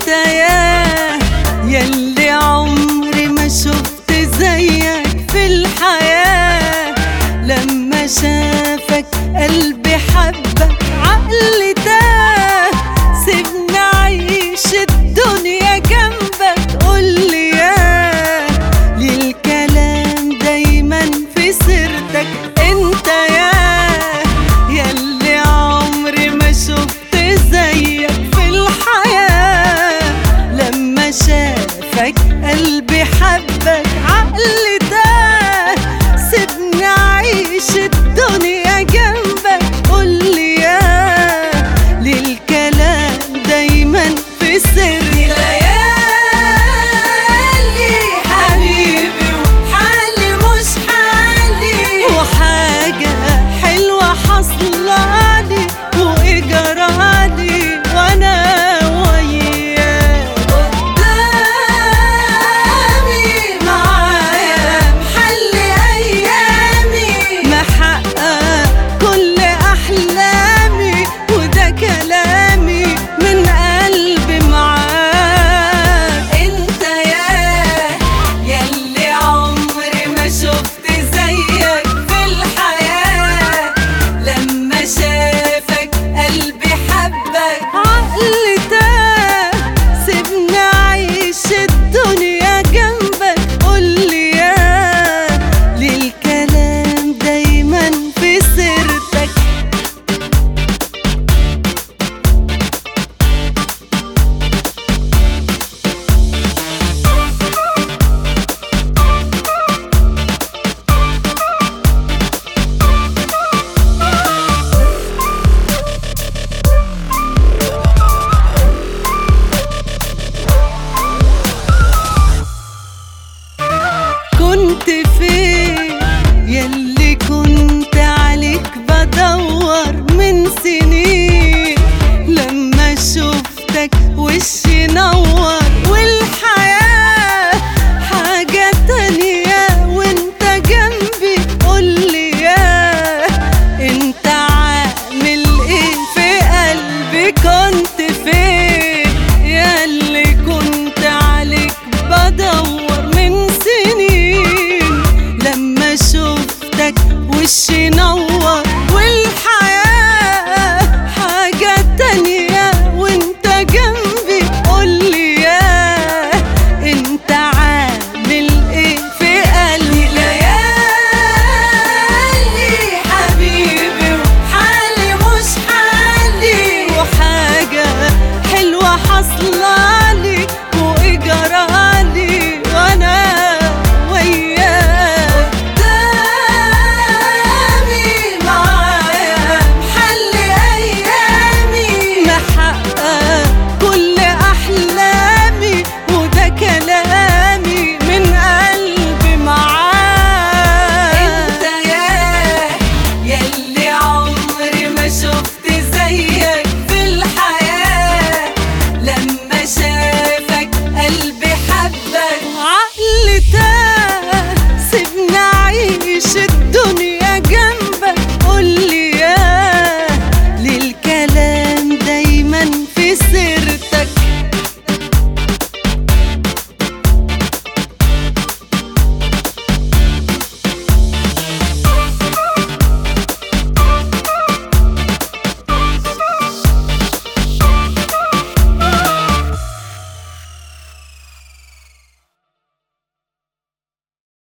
انت يا يلي عمري ما شفت زيك في الحياة لما شافك قلبي حبك عقلي تاه سيبني اعيش الدنيا جنبك قولي يا ليه الكلام دايما في سيرتك انت يا يلي عمري ما شفت زيك في الحياة لما شافك قلبي حبك عقلي تاه سيبني اعيش الدنيا جنبك قولي يا ليه الكلام دايما في سري ليالي حبيبي وحالي مش حالي وحاجة حلوة حصلالي وإجرالي وأنا وياك قدامي معايا محلي أيامي محقق كل أحلامي وده كلامي من قلبي معاك انت يا يلي عمري ما شفت زيك في الحياة لما شافك قلبي حبك عقلي تاه سيبني أعيش الدنيا جنبك قولي يا ليه الكلام دايما في سيرتك كنت فين يلي كنت عليك بدور من سنين لما شفتك وشي نور